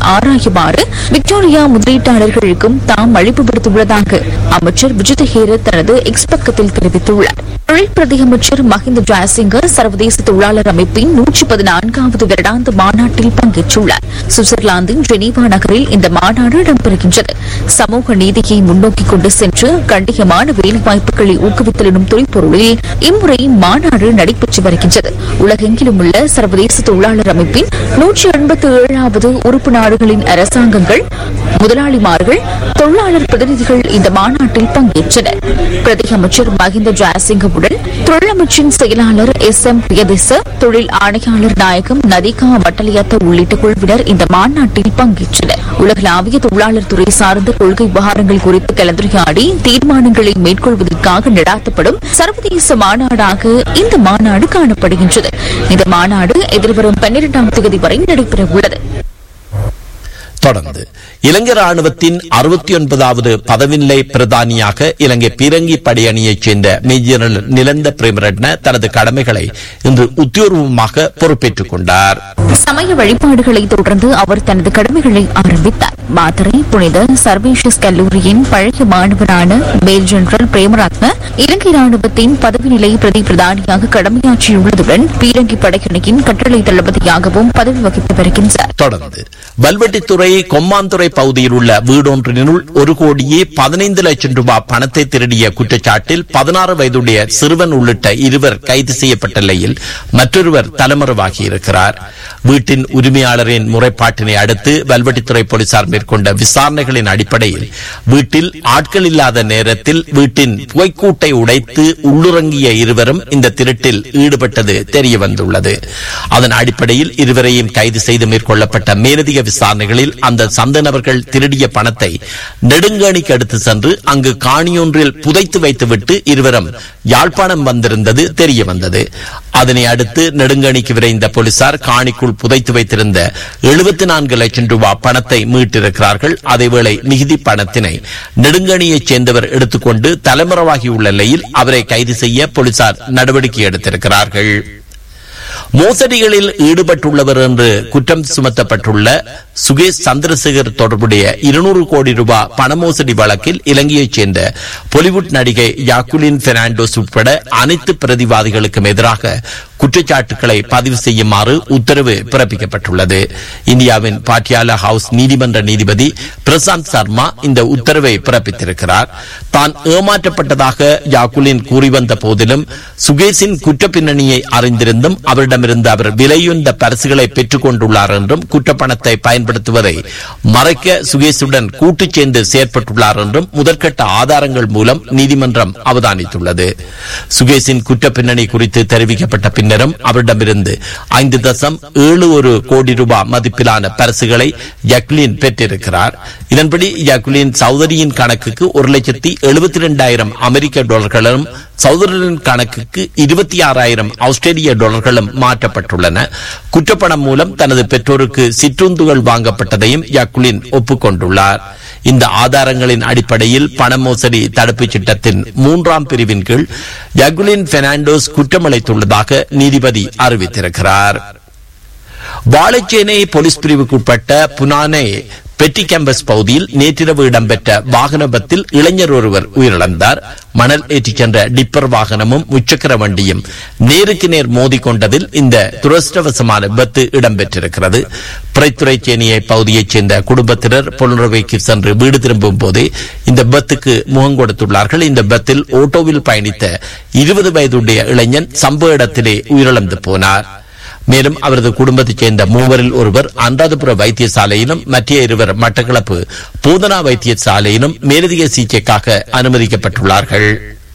ஆராயுமாறு Victoria முதலீட்டாளர்களுக்கும் தாம் அழைப்பு விடுத்துள்ளதாக அமைச்சர் விஜிதஹேர தனது எக்ஸ் பக்கத்தில் தெரிவித்துள்ளார் தொழில் பிரதி அமைச்சர் மஹிந்த ஜாசிங்க சர்வதேச தொழிலாளர் அமைப்பின் நூற்றி பதினான்காவது வருடாந்த மாநாட்டில் பங்கேற்றுள்ளார் சுவிட்சர்லாந்தின் ஜெனீவா நகரில் இந்த மாநாடு இடம்பெறுகின்றது சமூக நீதியை முன்னோக்கி கொண்டு சென்று கண்டியமான வேலைவாய்ப்புகளை ஊக்குவித்தல் எனும் துறைப்பொருளில் இம்முறை மாநாடு நடைபெற்று வருகின்றது உலகெங்கிலும் உள்ள சர்வதேச தொழிலாளர் அமைப்பின் நூற்றி எண்பத்தி ஏழாவது உறுப்பு நாடுகளின் அரசாங்கங்கள் முதலாளிமார்கள் தொழிலாளர் பிரதிநிதிகள் இந்த மாநாட்டில் பங்கேற்றனர் பிரதி அமைச்சர் மஹிந்த ஜாசிங்கவுடன் தொழிலமைச்சின் செயலாளர் எஸ் எம் பிரியதிச தொழில் ஆணையாளர் நாயகம் நதிகா வட்டலியத்த உள்ளிட்ட குழுவினர் இந்த மாநாட்டில் பங்கேற்றனர் உலகளாவிய தொழிலாளர் துறை சார்ந்த கொள்கை விவகாரங்கள் குறித்து கலந்துரையாடி தீர்மானங்களை மேற்கொள்வதற்காக நடாத்தப்படும் சர்வதேச மாநாடாக இந்த மாநாடு காணப்படுகின்றது இந்த மாநாடு எதிர்வரும் பன்னிரெண்டாம் தேதி வரை நடைபெறவுள்ளது தொடர்ந்து இலங்கை ராணுவத்தின் அறுபத்தி ஒன்பதாவது பதவிநிலை பிரதானியாக இலங்கை பீரங்கி படையணியைச் சேர்ந்த மேஜர் நிலந்த பிரேமரட்ன தனது கடமைகளை இன்று உத்தியோகமாக பொறுப்பேற்றுக் கொண்டார் சமய வழிபாடுகளை தொடர்ந்து அவர் தனது கடமைகளை ஆரம்பித்தார் மாத்தறை புனித சர்வேஷஸ் கல்லூரியின் பழைய மாணவரான மேல் ஜெனரல் பிரேமரத்ன இலங்கை ராணுவத்தின் பதவிநிலை பிரதி பிரதானியாக கடமையாற்றியுள்ளதுடன் பீரங்கி படையணியின் கட்டளை தளபதியாகவும் பதவி வகித்து வருகின்றார் தொடர்ந்து வல்வெட்டித்துறை கொம்மாந்துறை பகுதியில் உள்ள வீடொன்றினுள் ஒரு கோடியே பதினைந்து லட்சம் ரூபாய் பணத்தை திருடிய குற்றச்சாட்டில் பதினாறு வயதுடைய சிறுவன் உள்ளிட்ட இருவர் கைது செய்யப்பட்ட நிலையில் மற்றொருவர் தலைமறைவாகி இருக்கிறார் வீட்டின் உரிமையாளரின் முறைப்பாட்டினை அடுத்து வல்வெட்டித்துறை போலீசார் மேற்கொண்ட விசாரணைகளின் அடிப்படையில் வீட்டில் ஆட்கள் இல்லாத நேரத்தில் வீட்டின் புகைக்கூட்டை உடைத்து உள்ளுறங்கிய இருவரும் இந்த திருட்டில் ஈடுபட்டது தெரிய வந்துள்ளது அதன் அடிப்படையில் இருவரையும் கைது செய்து மேற்கொள்ளப்பட்ட மேலதிக விசாரணைகளில் அந்த சந்த நபர்கள் திருடிய பணத்தை நெடுங்கணிக்கு எடுத்து சென்று அங்கு காணியொன்றில் புதைத்து வைத்துவிட்டு இருவரும் யாழ்ப்பாணம் வந்திருந்தது தெரிய வந்தது அதனை அடுத்து நெடுங்கணிக்கு விரைந்த போலீசார் காணிக்குள் புதைத்து வைத்திருந்த எழுபத்தி நான்கு லட்சம் ரூபாய் பணத்தை மீட்டிருக்கிறார்கள் அதேவேளை மிகுதி பணத்தினை நெடுங்கணியைச் சேர்ந்தவர் எடுத்துக்கொண்டு தலைமறைவாகியுள்ள நிலையில் அவரை கைது செய்ய போலீசார் நடவடிக்கை எடுத்திருக்கிறார்கள் மோசடிகளில் ஈடுபட்டுள்ளவர் என்று குற்றம் சுமத்தப்பட்டுள்ள சுகேஷ் சந்திரசேகர் தொடர்புடைய இருநூறு கோடி ரூபாய் பண மோசடி வழக்கில் இலங்கையைச் சேர்ந்த பொலிவுட் நடிகை யாக்குலின் பெர்னாண்டோஸ் உட்பட அனைத்து பிரதிவாதிகளுக்கும் எதிராக குற்றச்சாட்டுகளை பதிவு செய்யுமாறு உத்தரவு பிறப்பிக்கப்பட்டுள்ளது இந்தியாவின் பாட்டியாலா ஹவுஸ் நீதிமன்ற நீதிபதி பிரசாந்த் சர்மா இந்த உத்தரவை பிறப்பித்திருக்கிறார் தான் ஏமாற்றப்பட்டதாக யாக்குலின் கூறி வந்த போதிலும் சுகேஷின் குற்ற பின்னணியை அறிந்திருந்தும் அவரிடமிருந்து அவர் விலையுந்த பரிசுகளை பெற்றுக் கொண்டுள்ளார் என்றும் குற்றப்பணத்தை பயன்படுத்துவதை மறைக்க சுகேஷுடன் கூட்டு சேர்ந்து செயற்பட்டுள்ளார் என்றும் முதற்கட்ட ஆதாரங்கள் மூலம் நீதிமன்றம் அவதானித்துள்ளது சுகேஷின் குற்ற பின்னணி குறித்து தெரிவிக்கப்பட்ட பின்னரும் அவரிடமிருந்து ஐந்து தசம் ஏழு ஒரு கோடி ரூபாய் மதிப்பிலான பரிசுகளை யக்லின் பெற்றிருக்கிறார் இதன்படி யக்லின் சௌதரியின் கணக்குக்கு ஒரு லட்சத்தி எழுபத்தி இரண்டாயிரம் அமெரிக்க டாலர்களும் சௌதரியின் கணக்குக்கு இருபத்தி ஆறாயிரம் ஆஸ்திரேலிய டாலர்களும் மாற்றப்பட்டுள்ளன குற்றப்பணம் மூலம் தனது பெற்றோருக்கு சிற்றுந்துகள் வாங்கப்பட்டதையும் யக்குலின் ஒப்புக்கொண்டுள்ளார் இந்த ஆதாரங்களின் அடிப்படையில் பண மோசடி தடுப்புச் சட்டத்தின் மூன்றாம் பிரிவின் கீழ் யகுலின் பெர்னாண்டோஸ் குற்றமளித்துள்ளதாக நீதிபதி அறிவித்திருக்கிறார் வாழைச்சேனை போலீஸ் பிரிவுக்குட்பட்ட புனானே பெட்டி கேம்பஸ் பகுதியில் நேற்றிரவு இடம்பெற்ற வாகன விபத்தில் இளைஞர் ஒருவர் உயிரிழந்தார் மணல் ஏற்றிச் சென்ற டிப்பர் வாகனமும் முச்சக்கர வண்டியும் நேருக்கு நேர் மோதிக்கொண்டதில் இந்த துரஷ்டவசமான விபத்து இடம்பெற்றிருக்கிறது பிறைத்துறை சேனியை பகுதியைச் சேர்ந்த குடும்பத்தினர் புலனறுவைக்கு சென்று வீடு திரும்பும் போதே இந்த விபத்துக்கு முகம் கொடுத்துள்ளார்கள் இந்த விபத்தில் ஓட்டோவில் பயணித்த இருபது வயதுடைய இளைஞன் சம்பவ இடத்திலே உயிரிழந்து போனார் மேலும் அவரது குடும்பத்தைச் சேர்ந்த மூவரில் ஒருவர் அன்றாதபுர வைத்தியசாலையிலும் மற்ற இருவர் மட்டக்களப்பு பூதனா வைத்தியசாலையிலும் மேலதிக சிகிச்சைக்காக அனுமதிக்கப்பட்டுள்ளார்கள்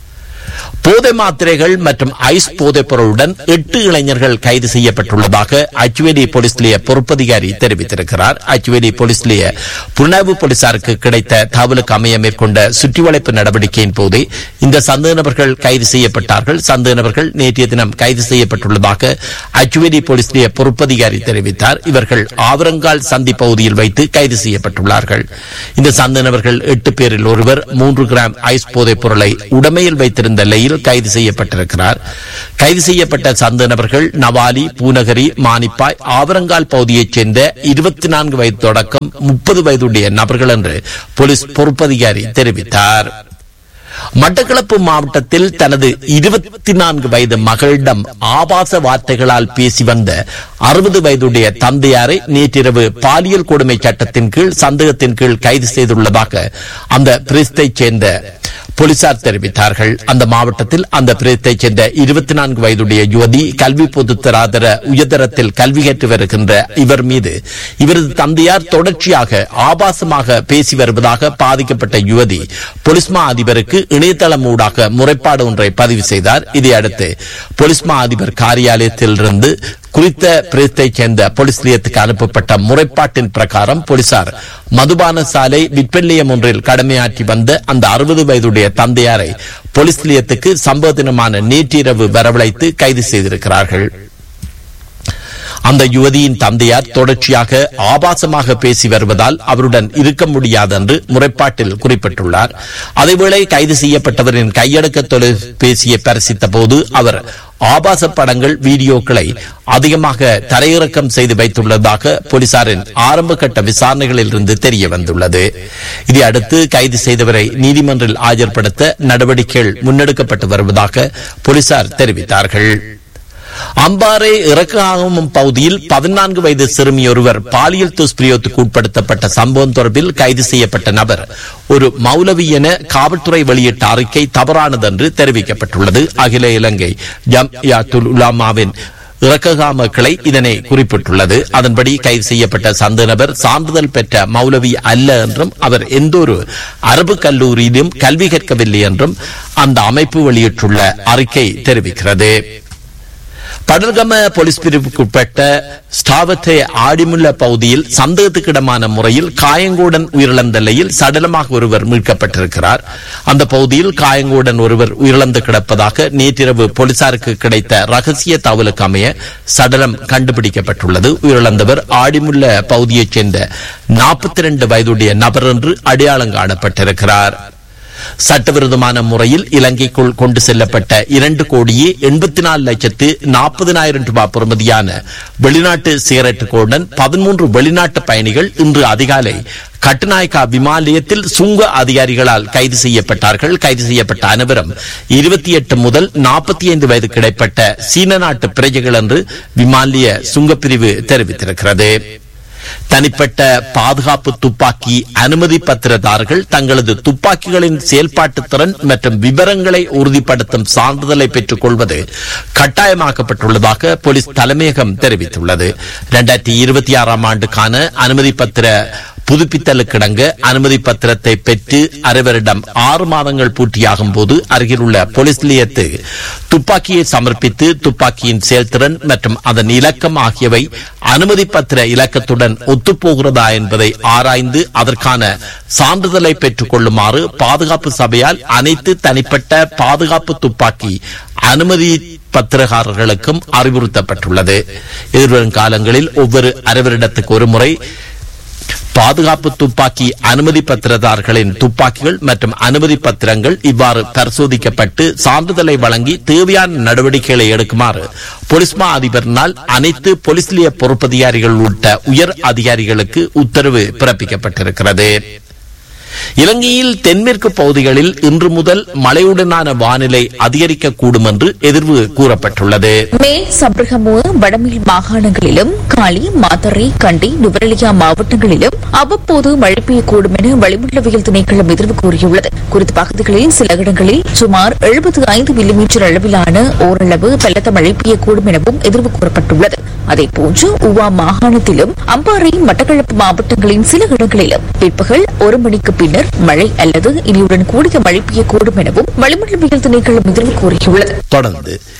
போதை மாத்திரைகள் மற்றும் ஐஸ் போதைப் பொருளுடன் எட்டு இளைஞர்கள் கைது செய்யப்பட்டுள்ளதாக அச்சுவேலி போலீஸ் நிலைய பொறுப்பதிகாரி தெரிவித்திருக்கிறார் அச்சுவேலி போலீஸ் நிலைய புலனாய்வு போலீசாருக்கு கிடைத்த தகவலுக்கு அமைய மேற்கொண்ட சுற்றிவளைப்பு நடவடிக்கையின் போதே இந்த சந்தேக நபர்கள் கைது செய்யப்பட்டார்கள் சந்தேக நபர்கள் நேற்றைய தினம் கைது செய்யப்பட்டுள்ளதாக அச்சுவேலி போலீஸ் நிலைய பொறுப்பதிகாரி தெரிவித்தார் இவர்கள் ஆவரங்கால் சந்தி பகுதியில் வைத்து கைது செய்யப்பட்டுள்ளார்கள் இந்த சந்தேக நபர்கள் எட்டு பேரில் ஒருவர் மூன்று கிராம் ஐஸ் போதைப் பொருளை உடமையில் வைத்திருந்த நிலையில் நிலையில் கைது செய்யப்பட்டிருக்கிறார் கைது செய்யப்பட்ட சந்த நபர்கள் நவாலி பூநகரி மானிப்பாய் ஆவரங்கால் பகுதியைச் சேர்ந்த இருபத்தி நான்கு வயது தொடக்கம் முப்பது வயதுடைய நபர்கள் என்று போலீஸ் பொறுப்பதிகாரி தெரிவித்தார் மட்டக்களப்பு மாவட்டத்தில் தனது இருபத்தி நான்கு வயது மகளிடம் ஆபாச வார்த்தைகளால் பேசி வந்த அறுபது வயதுடைய தந்தையாரை நேற்றிரவு பாலியல் கொடுமை சட்டத்தின் கீழ் சந்தேகத்தின் கீழ் கைது செய்துள்ளதாக அந்த பிரஸ்தைச் சேர்ந்த போலீசார் தெரிவித்தார்கள் அந்த மாவட்டத்தில் அந்த பிரதேசத்தைச் சேர்ந்த இருபத்தி நான்கு வயதுடைய யுவதி கல்வி பொதுத்தராதர உயர்தரத்தில் கல்வி கற்று வருகின்ற இவர் மீது இவரது தந்தையார் தொடர்ச்சியாக ஆபாசமாக பேசி வருவதாக பாதிக்கப்பட்ட யுவதி பொலிஸ்மா அதிபருக்கு இணையதளம் ஊடாக முறைப்பாடு ஒன்றை பதிவு செய்தார் இதையடுத்து பொலிஸ்மா அதிபர் காரியாலயத்திலிருந்து குறித்த பிரதேசத்தைச் சேர்ந்த போலீஸ் நிலையத்துக்கு அனுப்பப்பட்ட முறைப்பாட்டின் பிரகாரம் போலீசார் மதுபான சாலை விற்பநிலையம் ஒன்றில் கடமையாற்றி வந்த அந்த அறுபது வயதுடைய தந்தையாரை போலீஸ் நிலையத்துக்கு சம்பவ தினமான நேற்றிரவு வரவழைத்து கைது செய்திருக்கிறார்கள் அந்த யுவதியின் தந்தையார் தொடர்ச்சியாக ஆபாசமாக பேசி வருவதால் அவருடன் இருக்க முடியாது என்று முறைப்பாட்டில் குறிப்பிட்டுள்ளார் அதேவேளை கைது செய்யப்பட்டவரின் கையடக்க தொலைபேசியை பரிசித்த போது அவர் ஆபாச படங்கள் வீடியோக்களை அதிகமாக தரையிறக்கம் செய்து வைத்துள்ளதாக போலீசாரின் ஆரம்ப கட்ட விசாரணைகளில் இருந்து தெரிய வந்துள்ளது இதை அடுத்து கைது செய்தவரை நீதிமன்றில் ஆஜர்படுத்த நடவடிக்கைகள் முன்னெடுக்கப்பட்டு வருவதாக போலீசார் தெரிவித்தார்கள் அம்பாறை இறக்காகும் பகுதியில் பதினான்கு வயது சிறுமி ஒருவர் பாலியல் துஷ்பிரயோகத்துக்கு உட்படுத்தப்பட்ட சம்பவம் தொடர்பில் கைது செய்யப்பட்ட நபர் ஒரு மௌலவி என காவல்துறை வெளியிட்ட அறிக்கை தவறானது என்று தெரிவிக்கப்பட்டுள்ளது அகில இலங்கை ஜம்யாத்துல் உலாமாவின் இறக்ககாம கிளை இதனை குறிப்பிட்டுள்ளது அதன்படி கைது செய்யப்பட்ட சந்த நபர் சான்றிதழ் பெற்ற மௌலவி அல்ல என்றும் அவர் எந்தொரு அரபு கல்லூரியிலும் கல்வி கற்கவில்லை என்றும் அந்த அமைப்பு வெளியிட்டுள்ள அறிக்கை தெரிவிக்கிறது படர்கம போலீஸ் பிரிவுக்குட்பட்ட ஸ்டாவத்தை ஆடிமுள்ள பகுதியில் சந்தேகத்துக்கிடமான முறையில் காயங்கோடன் உயிரிழந்த நிலையில் சடலமாக ஒருவர் மீட்கப்பட்டிருக்கிறார் அந்த பகுதியில் காயங்கோடன் ஒருவர் உயிரிழந்து கிடப்பதாக நேற்றிரவு போலீசாருக்கு கிடைத்த ரகசிய தகவலுக்கு அமைய சடலம் கண்டுபிடிக்கப்பட்டுள்ளது உயிரிழந்தவர் ஆடிமுள்ள பகுதியைச் சேர்ந்த நாற்பத்தி இரண்டு வயதுடைய நபர் என்று அடையாளம் காணப்பட்டிருக்கிறார் சட்டவிரோதமான முறையில் இலங்கைக்குள் கொண்டு செல்லப்பட்ட இரண்டு கோடியே எண்பத்தி நாலு லட்சத்து நாற்பதினாயிரம் ரூபாய் பெறுமதியான வெளிநாட்டு சிகரெட்டுகளுடன் பதிமூன்று வெளிநாட்டு பயணிகள் இன்று அதிகாலை கட்டுநாயக்கா விமான நிலையத்தில் சுங்க அதிகாரிகளால் கைது செய்யப்பட்டார்கள் கைது செய்யப்பட்ட அனைவரும் இருபத்தி எட்டு முதல் நாற்பத்தி ஐந்து வயது கிடைப்பட்ட சீன நாட்டு பிரஜைகள் என்று விமான நிலைய சுங்கப்பிரிவு தெரிவித்திருக்கிறது தனிப்பட்ட பாதுகாப்பு துப்பாக்கி அனுமதி பத்திரதாரர்கள் தங்களது துப்பாக்கிகளின் செயல்பாட்டு திறன் மற்றும் விவரங்களை உறுதிப்படுத்தும் சான்றிதழை பெற்றுக் கொள்வது கட்டாயமாக்கப்பட்டுள்ளதாக போலீஸ் தலைமையகம் தெரிவித்துள்ளது இரண்டாயிரத்தி இருபத்தி ஆறாம் ஆண்டுக்கான அனுமதி பத்திர புதுப்பித்தலுக்கிடங்க அனுமதி பத்திரத்தை பெற்று அரைவரிடம் ஆறு மாதங்கள் பூர்த்தியாகும் போது அருகிலுள்ள போலீஸ் நிலையத்து துப்பாக்கியை சமர்ப்பித்து துப்பாக்கியின் செயல்திறன் மற்றும் அதன் இலக்கம் ஆகியவை அனுமதி பத்திர இலக்கத்துடன் ஒத்துப்போகிறதா என்பதை ஆராய்ந்து அதற்கான சான்றிதழை பெற்றுக் கொள்ளுமாறு பாதுகாப்பு சபையால் அனைத்து தனிப்பட்ட பாதுகாப்பு துப்பாக்கி அனுமதி பத்திரகாரர்களுக்கும் அறிவுறுத்தப்பட்டுள்ளது எதிர்வரும் காலங்களில் ஒவ்வொரு அரைவரிடத்துக்கு ஒரு முறை பாதுகாப்பு துப்பாக்கி அனுமதி பத்திரதாரர்களின் துப்பாக்கிகள் மற்றும் அனுமதி பத்திரங்கள் இவ்வாறு பரிசோதிக்கப்பட்டு சான்றிதழை வழங்கி தேவையான நடவடிக்கைகளை எடுக்குமாறு பொலிஸ்மா அதிபரினால் அனைத்து போலீஸ் நிலைய பொறுப்பதிகாரிகள் உள்ளிட்ட உயர் அதிகாரிகளுக்கு உத்தரவு பிறப்பிக்கப்பட்டிருக்கிறது இலங்கையில் தென்மேற்கு பகுதிகளில் இன்று முதல் மழையுடனான வானிலை அதிகரிக்கக்கூடும் என்று எதிர்வு கூறப்பட்டுள்ளது மேல் சப்ரகமுவ வடமேல் மாகாணங்களிலும் காலி மாத்தறை கண்டி நுவரெலியா மாவட்டங்களிலும் அவ்வப்போது மழை பெய்யக்கூடும் என வளிமண்டலவியல் திணைக்களம் எதிர்வு கூறியுள்ளது குறித்த பகுதிகளில் சில இடங்களில் சுமார் எழுபத்து ஐந்து மில்லிமீட்டர் அளவிலான ஓரளவு பலத்த மழை பெய்யக்கூடும் எனவும் எதிர்வு கூறப்பட்டுள்ளது அதேபோன்று உவா மாகாணத்திலும் அம்பாறை மட்டக்களப்பு மாவட்டங்களின் சில இடங்களிலும் பிற்பகல் ஒரு மணிக்கு பின்னர் மழை அல்லது இடியுடன் கூடிய மழை பெய்யக்கூடும் எனவும் வளிமண்டலவியல் திணைக்களம் எதிர்வு கூறியுள்ளது தொடர்ந்து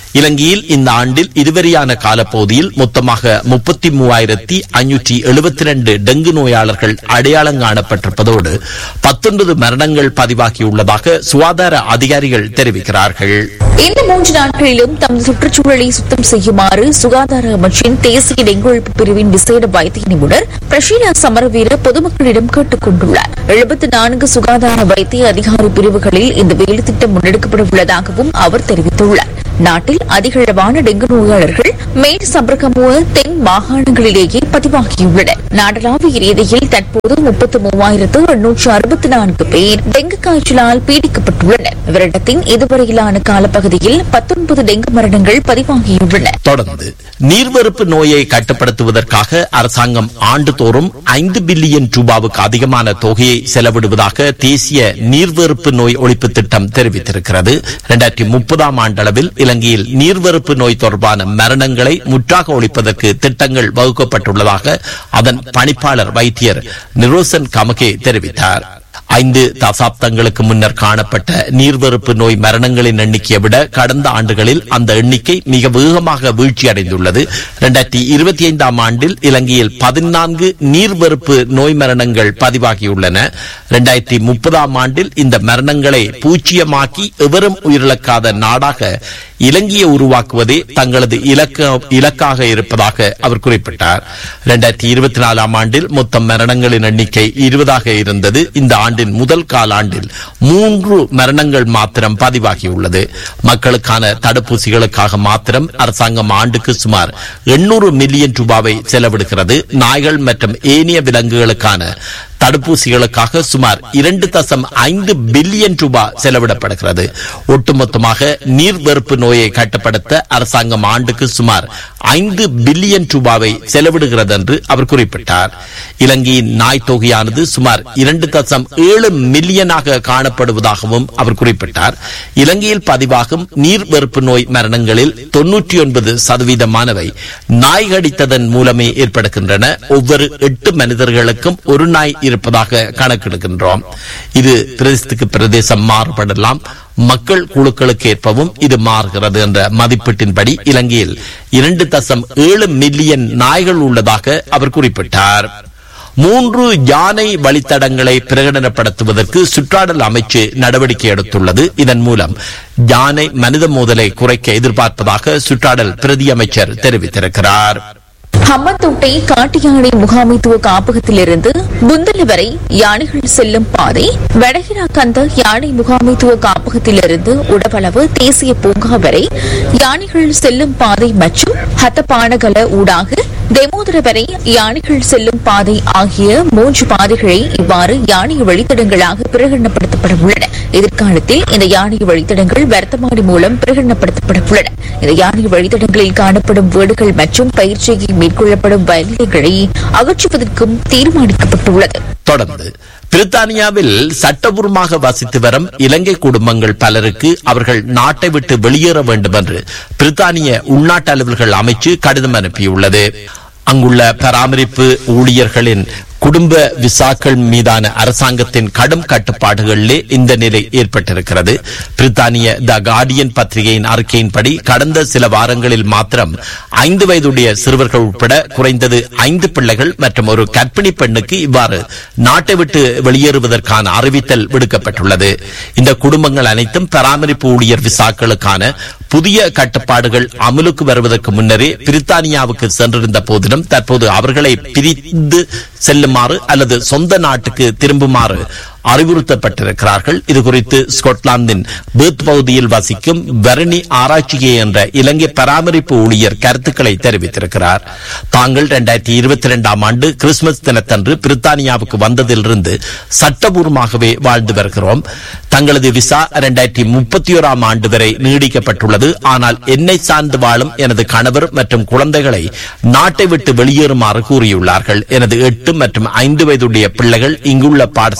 இலங்கையில் இந்த ஆண்டில் இதுவரையான காலப்பகுதியில் மொத்தமாக முப்பத்தி மூவாயிரத்தி ஐநூற்றி எழுபத்தி ரெண்டு டெங்கு நோயாளர்கள் அடையாளம் காணப்பட்டிருப்பதோடு பத்தொன்பது மரணங்கள் பதிவாகியுள்ளதாக சுகாதார அதிகாரிகள் தெரிவிக்கிறார்கள் இந்த மூன்று நாட்களிலும் தமது சுற்றுச்சூழலை சுத்தம் செய்யுமாறு சுகாதார அமைச்சின் தேசிய டெங்கு ஒழிப்பு பிரிவின் விசேட வைத்திய நிபுணர் பிரஷீலா சமரவீர பொதுமக்களிடம் கேட்டுக் கொண்டுள்ளார் எழுபத்தி நான்கு சுகாதார வைத்திய அதிகாரி பிரிவுகளில் இந்த வேலை திட்டம் முன்னெடுக்கப்பட உள்ளதாகவும் அவர் தெரிவித்துள்ளார் நாட்டில் அதிகளவான டெங்கு நோயாளர்கள் மேல் சபரகமுவ தென் மாகாணங்களிலேயே பதிவாகியுள்ளனர் நாடளாவிய ரீதியில் தற்போது முப்பத்தி மூவாயிரத்து எண்ணூற்று அறுபத்தி நான்கு பேர் டெங்கு காய்ச்சலால் பீடிக்கப்பட்டுள்ளனர் வருடத்தின் இதுவரையிலான காலப்பகுதியில் பத்தொன்பது டெங்கு மரணங்கள் பதிவாகியுள்ளன தொடர்ந்து நீர்வெறுப்பு நோயை கட்டுப்படுத்துவதற்காக அரசாங்கம் ஆண்டுதோறும் ஐந்து பில்லியன் ரூபாவுக்கு அதிகமான தொகையை செலவிடுவதாக தேசிய நீர்வெறுப்பு நோய் ஒழிப்பு திட்டம் தெரிவித்திருக்கிறது இரண்டாயிரத்தி முப்பதாம் ஆண்டளவில் இலங்கையில் நீர்வெறுப்பு நோய் தொடர்பான மரணங்களை முற்றாக ஒழிப்பதற்கு திட்டங்கள் வகுக்கப்பட்டுள்ளதாக அதன் பணிப்பாளர் வைத்தியர் நிரோசன் கமகே தெரிவித்தார் ஐந்து தசாப்தங்களுக்கு முன்னர் காணப்பட்ட நீர்வெறுப்பு நோய் மரணங்களின் எண்ணிக்கையை விட கடந்த ஆண்டுகளில் அந்த எண்ணிக்கை மிக வேகமாக வீழ்ச்சியடைந்துள்ளது இரண்டாயிரத்தி இருபத்தி ஐந்தாம் ஆண்டில் இலங்கையில் பதினான்கு நீர்வெறுப்பு நோய் மரணங்கள் பதிவாகியுள்ளன இரண்டாயிரத்தி முப்பதாம் ஆண்டில் இந்த மரணங்களை பூச்சியமாக்கி எவரும் உயிரிழக்காத நாடாக இலங்கையை உருவாக்குவதே தங்களது இலக்க இலக்காக இருப்பதாக அவர் குறிப்பிட்டார் இரண்டாயிரத்தி இருபத்தி நாலாம் ஆண்டில் மொத்தம் மரணங்களின் எண்ணிக்கை இருபதாக இருந்தது இந்த ஆண்டின் முதல் காலாண்டில் மூன்று மரணங்கள் மாத்திரம் பதிவாகியுள்ளது மக்களுக்கான தடுப்பூசிகளுக்காக மாத்திரம் அரசாங்கம் ஆண்டுக்கு சுமார் எண்ணூறு மில்லியன் ரூபாவை செலவிடுகிறது நாய்கள் மற்றும் ஏனைய விலங்குகளுக்கான தடுப்பூசிகளுக்காக சுமார் இரண்டு தசம் ஐந்து பில்லியன் ரூபாய் செலவிடப்படுகிறது ஒட்டுமொத்தமாக நீர் வெறுப்பு நோயை கட்டுப்படுத்த அரசாங்கம் ஆண்டுக்கு சுமார் ஐந்து பில்லியன் ரூபாவை செலவிடுகிறது என்று அவர் குறிப்பிட்டார் இலங்கையின் நாய் தொகையானது சுமார் இரண்டு தசம் ஏழு மில்லியனாக காணப்படுவதாகவும் அவர் குறிப்பிட்டார் இலங்கையில் பதிவாகும் நீர் வெறுப்பு நோய் மரணங்களில் தொன்னூற்றி ஒன்பது சதவீதமானவை நாய் கடித்ததன் மூலமே ஏற்படுகின்றன ஒவ்வொரு எட்டு மனிதர்களுக்கும் ஒரு நாய் இருப்பதாக கணக்கெடுக்கின்றோம் இது பிரதேசத்துக்கு பிரதேசம் மாறுபடலாம் மக்கள் குழுக்களுக்கு ஏற்பவும் இது மாறுகிறது என்ற மதிப்பீட்டின்படி இலங்கையில் இரண்டு தசம் ஏழு மில்லியன் நாய்கள் உள்ளதாக அவர் குறிப்பிட்டார் மூன்று யானை வழித்தடங்களை பிரகடனப்படுத்துவதற்கு சுற்றாடல் அமைச்சு நடவடிக்கை எடுத்துள்ளது இதன் மூலம் யானை மனித மோதலை குறைக்க எதிர்பார்ப்பதாக சுற்றாடல் பிரதி அமைச்சர் தெரிவித்திருக்கிறார் ஹம்மத்தோட்டை காட்டு யானை முகாமைத்துவ காப்பகத்திலிருந்து புந்தல வரை யானைகள் செல்லும் பாதை வடகிரா கந்த யானை முகாமைத்துவ காப்பகத்திலிருந்து உடவளவு தேசிய பூங்கா வரை யானைகள் செல்லும் பாதை மற்றும் ஹத்தபானகல ஊடாக தெமோதர வரை யானைகள் செல்லும் பாதை ஆகிய மூன்று பாதைகளை இவ்வாறு யானை வழித்தடங்களாக பிரகடனப்படுத்தப்பட உள்ளன எதிர்காலத்தில் இந்த யானை வழித்தடங்கள் வர்த்தமானி மூலம் பிரகடனப்படுத்தப்பட உள்ளன இந்த யானை வழித்தடங்களில் காணப்படும் வீடுகள் மற்றும் பயிற்சியை மேற்கொள்ளப்படும் வயல்களை அகற்றுவதற்கும் தீர்மானிக்கப்பட்டுள்ளது தொடர்ந்து பிரித்தானியாவில் சட்டபூர்வமாக வசித்து வரும் இலங்கை குடும்பங்கள் பலருக்கு அவர்கள் நாட்டை விட்டு வெளியேற வேண்டும் என்று பிரித்தானிய உள்நாட்டு அலுவல்கள் அமைச்சு கடிதம் அனுப்பியுள்ளது அங்குள்ள பராமரிப்பு ஊழியர்களின் குடும்ப விசாக்கள் மீதான அரசாங்கத்தின் கடும் கட்டுப்பாடுகளிலே இந்த நிலை ஏற்பட்டிருக்கிறது பிரித்தானிய த கார்டியன் பத்திரிகையின் அறிக்கையின்படி கடந்த சில வாரங்களில் மாத்திரம் ஐந்து வயதுடைய சிறுவர்கள் உட்பட குறைந்தது ஐந்து பிள்ளைகள் மற்றும் ஒரு கர்ப்பிணி பெண்ணுக்கு இவ்வாறு நாட்டை விட்டு வெளியேறுவதற்கான அறிவித்தல் விடுக்கப்பட்டுள்ளது இந்த குடும்பங்கள் அனைத்தும் பராமரிப்பு ஊழியர் விசாக்களுக்கான புதிய கட்டுப்பாடுகள் அமலுக்கு வருவதற்கு முன்னரே பிரித்தானியாவுக்கு சென்றிருந்த போதிலும் தற்போது அவர்களை பிரிந்து செல்லுமாறு அல்லது சொந்த நாட்டுக்கு திரும்புமாறு அறிவுறுத்தப்பட்டிருக்கிறார்கள் இதுகுறித்து ஸ்கொட்லாந்தின் பேர்த் பகுதியில் வசிக்கும் வெரணி ஆராய்ச்சியே என்ற இலங்கை பராமரிப்பு ஊழியர் கருத்துக்களை தெரிவித்திருக்கிறார் தாங்கள் இரண்டாயிரத்தி இருபத்தி இரண்டாம் ஆண்டு கிறிஸ்துமஸ் தினத்தன்று பிரித்தானியாவுக்கு வந்ததிலிருந்து சட்டபூர்வமாகவே வாழ்ந்து வருகிறோம் தங்களது விசா இரண்டாயிரத்தி முப்பத்தி ஓராம் ஆண்டு வரை நீடிக்கப்பட்டுள்ளது ஆனால் என்னை சார்ந்து வாழும் எனது கணவர் மற்றும் குழந்தைகளை நாட்டை விட்டு வெளியேறுமாறு கூறியுள்ளார்கள் எனது எட்டு மற்றும் ஐந்து வயதுடைய பிள்ளைகள் இங்குள்ள பாடசாலையில்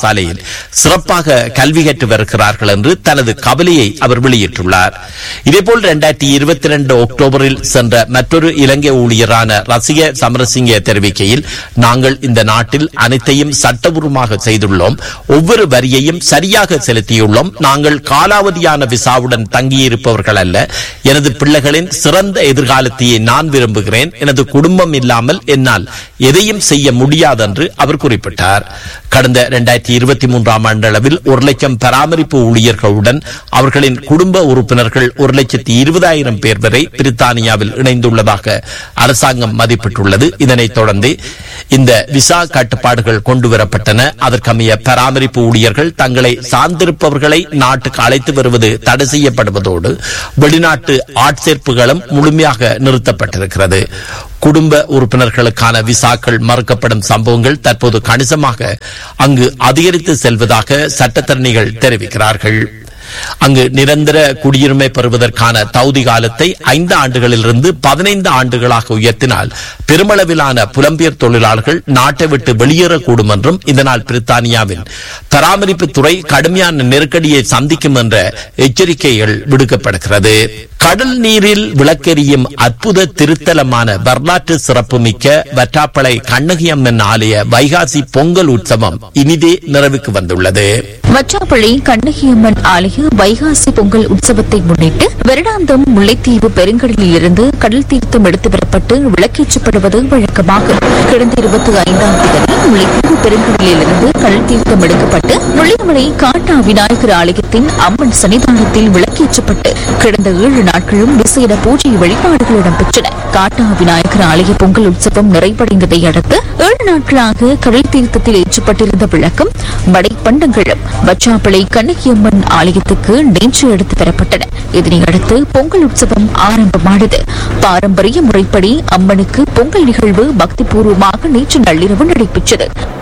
சிறப்பாக கல்வி கற்று வருகிறார்கள் என்று தனது கவலையை அவர் வெளியிட்டுள்ளார் இதேபோல் இரண்டாயிரத்தி இருபத்தி இரண்டு அக்டோபரில் சென்ற மற்றொரு இலங்கை ஊழியரான ரசிக சமரசிங்க தெரிவிக்கையில் நாங்கள் இந்த நாட்டில் அனைத்தையும் சட்டபூர்வமாக செய்துள்ளோம் ஒவ்வொரு வரியையும் சரியாக செலுத்தியுள்ளோம் நாங்கள் காலாவதியான விசாவுடன் தங்கியிருப்பவர்கள் அல்ல எனது பிள்ளைகளின் சிறந்த எதிர்காலத்தையே நான் விரும்புகிறேன் எனது குடும்பம் இல்லாமல் என்னால் எதையும் செய்ய முடியாது என்று அவர் குறிப்பிட்டார் கடந்த இரண்டாயிரத்தி இருபத்தி மூன்றாம் ஆண்டளவில் ஒரு லட்சம் பராமரிப்பு ஊழியர்களுடன் அவர்களின் குடும்ப உறுப்பினர்கள் ஒரு லட்சத்தி இருபதாயிரம் பேர் வரை பிரித்தானியாவில் இணைந்துள்ளதாக அரசாங்கம் மதிப்பிட்டுள்ளது இதனைத் தொடர்ந்து இந்த விசா கட்டுப்பாடுகள் கொண்டுவரப்பட்டன அதற்கமைய பராமரிப்பு ஊழியர்கள் தங்களை சார்ந்திருப்பவர்களை நாட்டுக்கு அழைத்து வருவது தடை செய்யப்படுவதோடு வெளிநாட்டு ஆட்சேர்ப்புகளும் முழுமையாக நிறுத்தப்பட்டிருக்கிறது குடும்ப உறுப்பினர்களுக்கான விசாக்கள் மறுக்கப்படும் சம்பவங்கள் தற்போது கணிசமாக அங்கு அதிகரித்து செல்வதாக சட்டத்தரணிகள் தெரிவிக்கிறார்கள் அங்கு நிரந்தர குடியுரிமை பெறுவதற்கான தகுதி காலத்தை ஐந்து ஆண்டுகளிலிருந்து பதினைந்து ஆண்டுகளாக உயர்த்தினால் பெருமளவிலான புலம்பெயர் தொழிலாளர்கள் நாட்டை விட்டு வெளியேறக்கூடும் என்றும் இதனால் பிரித்தானியாவின் பராமரிப்பு துறை கடுமையான நெருக்கடியை சந்திக்கும் என்ற எச்சரிக்கைகள் விடுக்கப்படுகிறது கடல் நீரில் விளக்கெரியும் அற்புத திருத்தலமான வரலாற்று சிறப்புமிக்க வற்றாப்பளை கண்ணகியம்மன் ஆலய வைகாசி பொங்கல் உற்சவம் இனிதே நிறைவுக்கு வந்துள்ளது வற்றாப்பள்ளி கண்ணகியம்மன் ஆலய வைகாசி பொங்கல் உற்சவத்தை முன்னிட்டு வருடாந்தம் முல்லைத்தீவு பெருங்கடலில் இருந்து கடல் தீர்த்தம் எடுத்து வரப்பட்டு விளக்கேற்றப்படுவது வழக்கமாகும் கடந்த இருபத்தி ஐந்தாம் தேதி முல்லைத்தீவு பெருங்கடலில் இருந்து கடல் தீர்த்தம் எடுக்கப்பட்டு முள்ளிமலை காட்டா விநாயகர் ஆலயத்தின் அம்மன் சன்னிதானத்தில் விளக்கேற்றப்பட்டு கடந்த ஏழு நாட்களும் விசேட பூஜை வழிபாடுகள் இடம்பெற்றன காட்டா விநாயகர் ஆலய பொங்கல் உற்சவம் நிறைவடைந்ததை அடுத்து ஏழு நாட்களாக கடல் தீர்த்தத்தில் ஏற்றப்பட்டிருந்த விளக்கம் மடைப்பண்டங்களும் வச்சாப்பிளை கண்ணகியம்மன் ஆலயத்துக்கு நேற்று எடுத்து வரப்பட்டன இதனையடுத்து பொங்கல் உற்சவம் ஆரம்பமானது பாரம்பரிய முறைப்படி அம்மனுக்கு பொங்கல் நிகழ்வு பக்திபூர்வமாக நேற்று நள்ளிரவு நடைபெற்றது